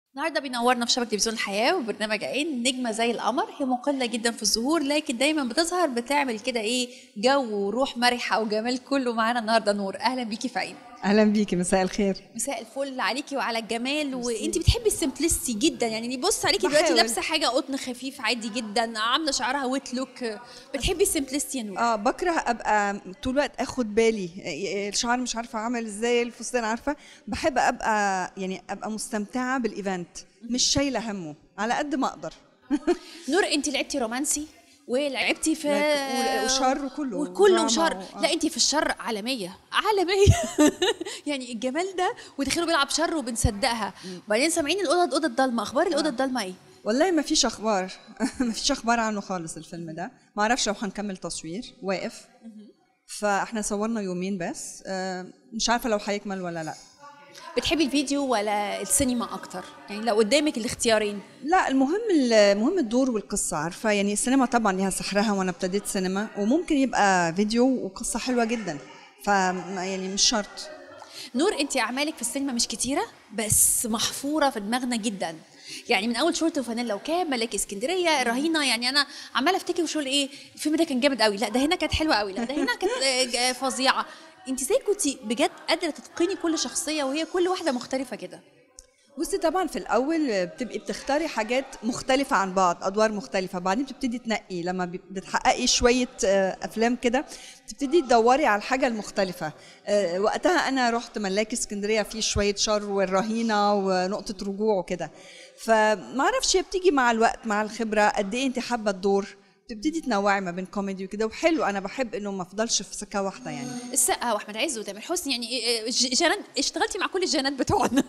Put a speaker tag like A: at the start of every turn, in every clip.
A: النهارده بينورنا في شبكه تلفزيون الحياه وبرنامج عين نجمه زي القمر هي مقله جدا في الظهور لكن دايما بتظهر بتعمل كده ايه جو وروح مرحه وجمال كله معانا النهارده نور اهلا بيكي في عين
B: اهلا بيكي مساء الخير
A: مساء الفل عليكي وعلى الجمال وانت بتحبي السمبلسيتي جدا يعني بص عليكي دلوقتي
B: بحاول.
A: لابسه حاجه قطن خفيف عادي جدا عامله شعرها ويت لوك بتحبي السمبلسيتي يا نور
B: اه بكره ابقى طول الوقت اخد بالي الشعر مش عارفه عامل ازاي الفستان عارفه بحب ابقى يعني ابقى مستمتعه بالايفنت مش شايله همه على قد ما اقدر
A: نور انت لعبتي رومانسي ولعبتي في
B: لك- وشر كله،
A: وكله
B: دراما
A: وشر
B: و- آه.
A: لا انت في الشر عالميه عالميه يعني الجمال ده وتخيلوا بيلعب شر وبنصدقها وبعدين سامعين الاوضه اوضه ضلمه اخبار الاوضه الضلمه ايه
B: والله ما فيش اخبار ما فيش اخبار عنه خالص الفيلم ده ما اعرفش لو هنكمل تصوير واقف فاحنا صورنا يومين بس آه، مش عارفه لو هيكمل ولا لا
A: بتحبي الفيديو ولا السينما اكتر يعني لو قدامك الاختيارين
B: لا المهم المهم الدور والقصه عارفه يعني السينما طبعا ليها سحرها وانا ابتديت سينما وممكن يبقى فيديو وقصه حلوه جدا ف يعني مش شرط
A: نور انت اعمالك في السينما مش كتيره بس محفوره في دماغنا جدا يعني من اول شورت وفانيلا وكام ملاك اسكندريه الرهينه يعني انا عماله افتكر وشغل ايه الفيلم ده كان جامد قوي لا ده هنا كانت حلوه قوي لا ده هنا كانت آه، ج- فظيعه انت ازاي كنتي بجد قادره تتقني كل شخصيه وهي كل واحده مختلفه كده
B: بصي طبعا في الاول بتبقي بتختاري حاجات مختلفه عن بعض ادوار مختلفه بعدين بتبتدي تنقي لما بت- بتحققي شويه آه، افلام كده بتبتدي تدوري على الحاجه المختلفه آه، وقتها انا رحت ملاك اسكندريه فيه شويه شر والرهينه ونقطه رجوع وكده فما اعرفش هي بتيجي مع الوقت مع الخبره قد ايه انت حابه الدور بتبتدي تنوعي ما بين كوميدي وكده وحلو انا بحب انه ما افضلش في سكه واحده يعني
A: السقا واحمد عز وتامر حسني يعني إيه- إيه، ج- جنان اشتغلتي مع كل الجنات بتوعنا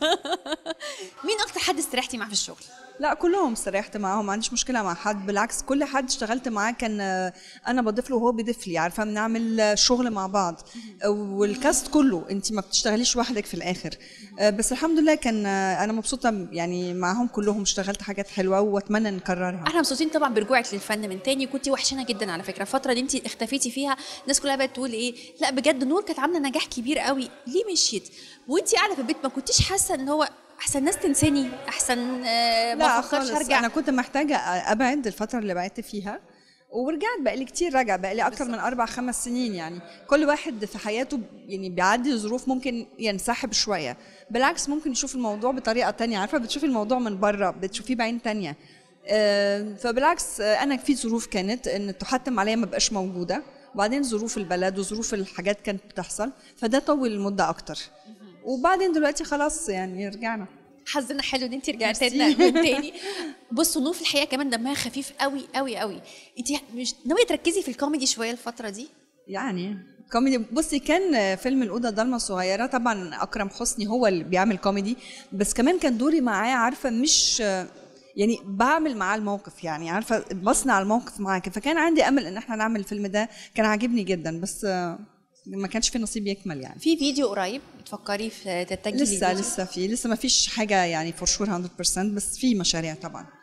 A: مين اكتر حد استريحتي معاه في الشغل
B: لا كلهم استريحت معاهم ما عنديش مشكله مع حد بالعكس كل حد اشتغلت معاه كان آه، انا بضيف له وهو بيضيف لي عارفه بنعمل آه، شغل مع بعض آه، والكاست كله انت ما بتشتغليش وحدك في الاخر آه، بس الحمد لله كان آه، انا مبسوطه يعني معاهم كلهم اشتغلت حاجات حلوه واتمنى نكررها
A: احنا مبسوطين طبعا برجوعك للفن من تاني كنتي وحشنا جدا على فكره الفتره دي انت اختفيتي فيها الناس كلها بقت تقول ايه لا بجد نور كانت عامله نجاح كبير قوي ليه مشيت وانت قاعده في البيت ما كنتيش حاسه ان هو احسن الناس تنساني احسن آه، ما
B: لا
A: افكرش
B: خالص
A: ارجع
B: انا كنت محتاجه ابعد الفتره اللي بعدت فيها ورجعت بقى لي كتير راجع بقى لي اكتر من اربع خمس سنين يعني كل واحد في حياته يعني بيعدي ظروف ممكن ينسحب شويه بالعكس ممكن يشوف الموضوع بطريقه تانية عارفه بتشوفي الموضوع من بره بتشوفيه بعين تانية آه، فبالعكس آه، انا في ظروف كانت ان تحتم عليا ما بقاش موجوده وبعدين ظروف البلد وظروف الحاجات كانت بتحصل فده طول المده اكتر وبعدين دلوقتي خلاص يعني رجعنا
A: حظنا حلو ان انت رجعتي
B: ميرسي.
A: لنا من تاني بصوا نور في الحقيقه كمان دمها خفيف قوي قوي قوي انت مش ناويه تركزي في الكوميدي شويه الفتره دي
B: يعني كوميدي بصي كان فيلم الأوضة الضلمة الصغيرة طبعا أكرم حسني هو اللي بيعمل كوميدي بس كمان كان دوري معاه عارفة مش يعني بعمل معاه الموقف يعني عارفة بصنع الموقف معاه فكان عندي أمل إن احنا نعمل الفيلم ده كان عاجبني جدا بس ما كانش في نصيب يكمل يعني
A: في فيديو قريب بتفكري في تتجهي
B: لسه
A: للفيديو؟
B: لسه في لسه ما فيش حاجة يعني فور شور 100% بس في مشاريع طبعا